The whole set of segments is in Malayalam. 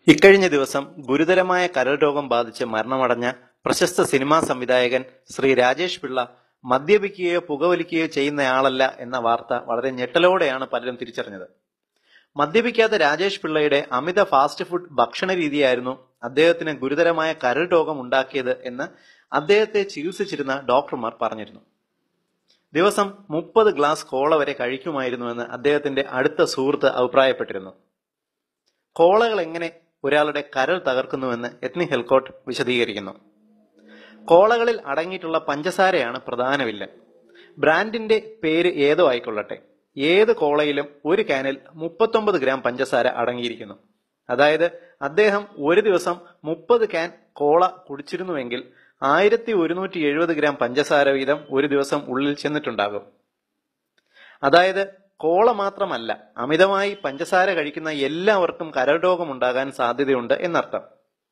ഇക്കഴിഞ്ഞ ദിവസം ഗുരുതരമായ കരൾ രോഗം ബാധിച്ച് മരണമടഞ്ഞ പ്രശസ്ത സിനിമാ സംവിധായകൻ ശ്രീ രാജേഷ് പിള്ള മദ്യപിക്കുകയോ പുകവലിക്കുകയോ ചെയ്യുന്നയാളല്ല എന്ന വാർത്ത വളരെ ഞെട്ടലോടെയാണ് പലരും തിരിച്ചറിഞ്ഞത് മദ്യപിക്കാത്ത രാജേഷ് പിള്ളയുടെ അമിത ഫാസ്റ്റ് ഫുഡ് ഭക്ഷണ രീതിയായിരുന്നു അദ്ദേഹത്തിന് ഗുരുതരമായ കരൾ രോഗം ഉണ്ടാക്കിയത് എന്ന് അദ്ദേഹത്തെ ചികിത്സിച്ചിരുന്ന ഡോക്ടർമാർ പറഞ്ഞിരുന്നു ദിവസം മുപ്പത് ഗ്ലാസ് കോള വരെ കഴിക്കുമായിരുന്നുവെന്ന് അദ്ദേഹത്തിന്റെ അടുത്ത സുഹൃത്ത് അഭിപ്രായപ്പെട്ടിരുന്നു കോളകൾ എങ്ങനെ ഒരാളുടെ കരൾ തകർക്കുന്നുവെന്ന് എത്നി ഹെൽക്കോട്ട് വിശദീകരിക്കുന്നു കോളകളിൽ അടങ്ങിയിട്ടുള്ള പഞ്ചസാരയാണ് പ്രധാന വില്ലൻ ബ്രാൻഡിന്റെ പേര് ഏതോ ആയിക്കൊള്ളട്ടെ ഏത് കോളയിലും ഒരു കാനിൽ മുപ്പത്തൊമ്പത് ഗ്രാം പഞ്ചസാര അടങ്ങിയിരിക്കുന്നു അതായത് അദ്ദേഹം ഒരു ദിവസം മുപ്പത് കാൻ കോള കുടിച്ചിരുന്നുവെങ്കിൽ ആയിരത്തി ഒരുന്നൂറ്റി എഴുപത് ഗ്രാം പഞ്ചസാര വീതം ഒരു ദിവസം ഉള്ളിൽ ചെന്നിട്ടുണ്ടാകും അതായത് കോള മാത്രമല്ല അമിതമായി പഞ്ചസാര കഴിക്കുന്ന എല്ലാവർക്കും കരൾ രോഗം ഉണ്ടാകാൻ സാധ്യതയുണ്ട് എന്നർത്ഥം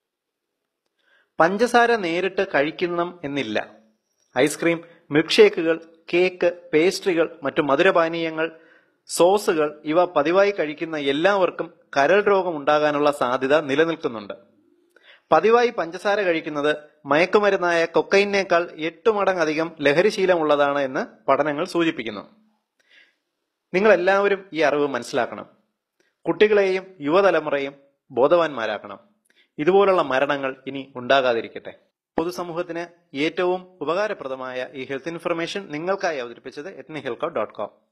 പഞ്ചസാര നേരിട്ട് കഴിക്കണം എന്നില്ല ഐസ്ക്രീം മിൽക്ക് ഷേക്കുകൾ കേക്ക് പേസ്ട്രികൾ മറ്റു മധുരപാനീയങ്ങൾ സോസുകൾ ഇവ പതിവായി കഴിക്കുന്ന എല്ലാവർക്കും കരൾ രോഗം ഉണ്ടാകാനുള്ള സാധ്യത നിലനിൽക്കുന്നുണ്ട് പതിവായി പഞ്ചസാര കഴിക്കുന്നത് മയക്കുമരുന്നായ കൊക്കൈനേക്കാൾ എട്ട് മടങ്ങധികം ലഹരിശീലമുള്ളതാണ് എന്ന് പഠനങ്ങൾ സൂചിപ്പിക്കുന്നു നിങ്ങൾ എല്ലാവരും ഈ അറിവ് മനസ്സിലാക്കണം കുട്ടികളെയും യുവതലമുറയും ബോധവാന്മാരാക്കണം ഇതുപോലുള്ള മരണങ്ങൾ ഇനി ഉണ്ടാകാതിരിക്കട്ടെ പൊതുസമൂഹത്തിന് ഏറ്റവും ഉപകാരപ്രദമായ ഈ ഹെൽത്ത് ഇൻഫർമേഷൻ നിങ്ങൾക്കായി അവതരിപ്പിച്ചത് എത്നി ഹെൽക്കോ ഡോട്ട് കോം